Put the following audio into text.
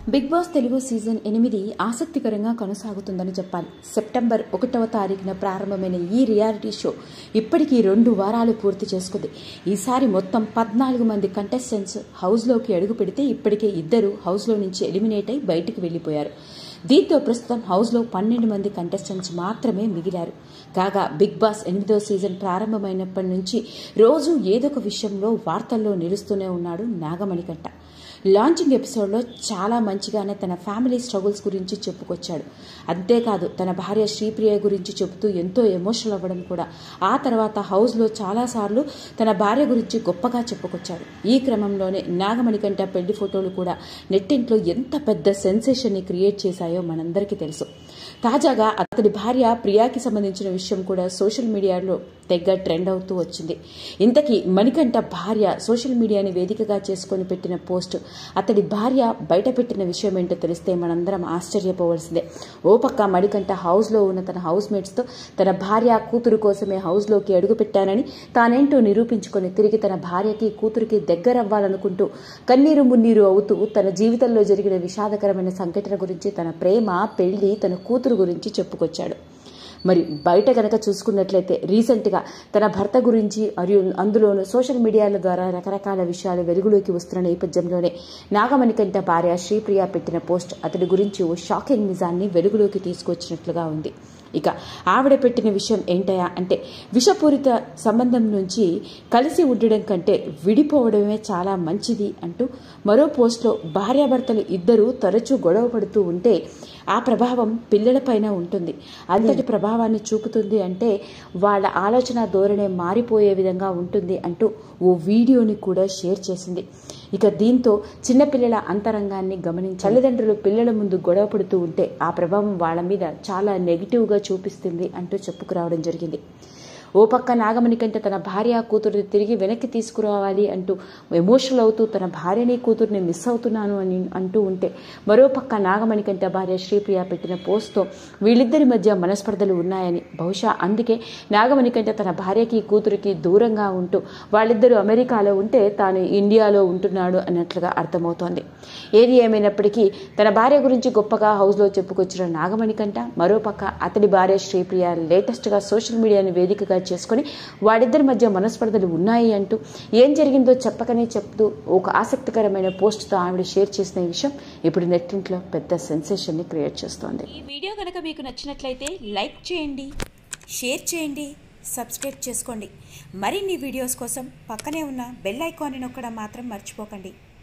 big boss Telugu season ఎనిమిది ఆసక్తికరంగా కొనసాగుతుందని చెప్పాలి సెప్టెంబర్ ఒకటవ తారీఖున ప్రారంభమైన ఈ రియాలిటీ షో ఇప్పటికీ రెండు వారాలు పూర్తి చేసుకుంది ఈసారి మొత్తం పద్నాలుగు మంది కంటెస్టెంట్స్ హౌస్లోకి అడుగు పెడితే ఇప్పటికే ఇద్దరు హౌస్లో నుంచి ఎలిమినేట్ అయి బయటికి వెళ్లిపోయారు దీంతో ప్రస్తుతం హౌస్లో పన్నెండు మంది కంటెస్టెంట్స్ మాత్రమే మిగిలారు కాగా బిగ్ బాస్ ఎనిమిదో సీజన్ ప్రారంభమైనప్పటి నుంచి రోజు ఏదొక విషయంలో వార్తల్లో నిలుస్తూనే ఉన్నాడు నాగమణికంట లాంచింగ్ ఎపిసోడ్లో చాలా మంచిగానే తన ఫ్యామిలీ స్ట్రగుల్స్ గురించి చెప్పుకొచ్చాడు అంతేకాదు తన భార్య శ్రీప్రియ గురించి చెబుతూ ఎంతో ఎమోషనల్ అవ్వడం కూడా ఆ తర్వాత హౌస్లో చాలాసార్లు తన భార్య గురించి గొప్పగా చెప్పుకొచ్చాడు ఈ క్రమంలోనే నాగమణికంట పెళ్లి ఫోటోలు కూడా నెట్టింట్లో ఎంత పెద్ద సెన్సేషన్ని క్రియేట్ చేశాయో మనందరికీ తెలుసు తాజాగా అతడి భార్య ప్రియాకి సంబంధించిన విషయం కూడా సోషల్ మీడియాలో తెగ ట్రెండ్ అవుతూ వచ్చింది ఇంతకీ మణికంఠ భార్య సోషల్ మీడియాని వేదికగా చేసుకొని పెట్టిన పోస్ట్ అతడి భార్య బయట పెట్టిన విషయం ఏంటో తెలిస్తే మనందరం ఆశ్చర్యపోవలసిందే ఓ పక్క మణికంఠ హౌస్లో ఉన్న తన హౌస్ మేట్స్తో తన భార్య కూతురు కోసమే హౌస్లోకి అడుగుపెట్టానని తానేంటో నిరూపించుకొని తిరిగి తన భార్యకి కూతురికి దగ్గరవ్వాలనుకుంటూ కన్నీరు మున్నీరు అవుతూ తన జీవితంలో జరిగిన విషాదకరమైన సంఘటన గురించి తన ప్రేమ పెళ్లి తన కూతురు గురించి చెప్పుకొచ్చాడు మరి బయట గనక చూసుకున్నట్లయితే రీసెంట్గా తన భర్త గురించి మరియు అందులోనూ సోషల్ మీడియాల ద్వారా రకరకాల విషయాలు వెలుగులోకి వస్తున్న నేపథ్యంలోనే నాగమణికంఠ భార్య శ్రీప్రియ పెట్టిన పోస్ట్ అతడి గురించి ఓ షాకింగ్ నిజాన్ని వెలుగులోకి తీసుకొచ్చినట్లుగా ఉంది ఇక ఆవిడ పెట్టిన విషయం ఏంటయా అంటే విషపూరిత సంబంధం నుంచి కలిసి ఉండడం కంటే విడిపోవడమే చాలా మంచిది అంటూ మరో పోస్ట్లో భార్యాభర్తలు ఇద్దరూ తరచూ గొడవ పడుతూ ఉంటే ఆ ప్రభావం పిల్లలపైన ఉంటుంది అంతటి ప్రభావాన్ని చూపుతుంది అంటే వాళ్ళ ఆలోచన ధోరణి మారిపోయే విధంగా ఉంటుంది అంటూ ఓ వీడియోని కూడా షేర్ చేసింది ఇక దీంతో చిన్నపిల్లల అంతరంగాన్ని గమనించి తల్లిదండ్రులు పిల్లల ముందు గొడవ పడుతూ ఉంటే ఆ ప్రభావం వాళ్ళ మీద చాలా నెగిటివ్గా చూపిస్తుంది అంటూ చెప్పుకురావడం జరిగింది ఓ పక్క నాగమణికంట తన భార్య కూతురుని తిరిగి వెనక్కి తీసుకురావాలి అంటూ ఎమోషనల్ అవుతూ తన భార్యని కూతుర్ని మిస్ అవుతున్నాను అని అంటూ ఉంటే మరో పక్క నాగమణికంట భార్య శ్రీప్రియ పెట్టిన పోస్ట్తో వీళ్ళిద్దరి మధ్య మనస్పర్ధలు ఉన్నాయని బహుశా అందుకే నాగమణికంట తన భార్యకి కూతురికి దూరంగా ఉంటూ వాళ్ళిద్దరూ అమెరికాలో ఉంటే తాను ఇండియాలో ఉంటున్నాడు అన్నట్లుగా అర్థమవుతోంది ఏది ఏమైనప్పటికీ తన భార్య గురించి గొప్పగా హౌస్లో చెప్పుకొచ్చిన నాగమణికంట మరోపక్క అతడి భార్య శ్రీప్రియ లేటెస్ట్గా సోషల్ మీడియాని వేదికగా చేసుకుని వాడిద్దరి మధ్య మనస్పర్ధలు ఉన్నాయి అంటూ ఏం జరిగిందో చెప్పకనే చెప్తూ ఒక ఆసక్తికరమైన పోస్ట్తో ఆవిడ షేర్ చేసిన ఈ విషయం ఇప్పుడు నెట్టింట్లో పెద్ద సెన్సేషన్ని క్రియేట్ చేస్తోంది ఈ వీడియో కనుక మీకు నచ్చినట్లయితే లైక్ చేయండి షేర్ చేయండి సబ్స్క్రైబ్ చేసుకోండి మరిన్ని వీడియోస్ కోసం పక్కనే ఉన్న బెల్ ఐకాన్ని నొక్కడం మాత్రం మర్చిపోకండి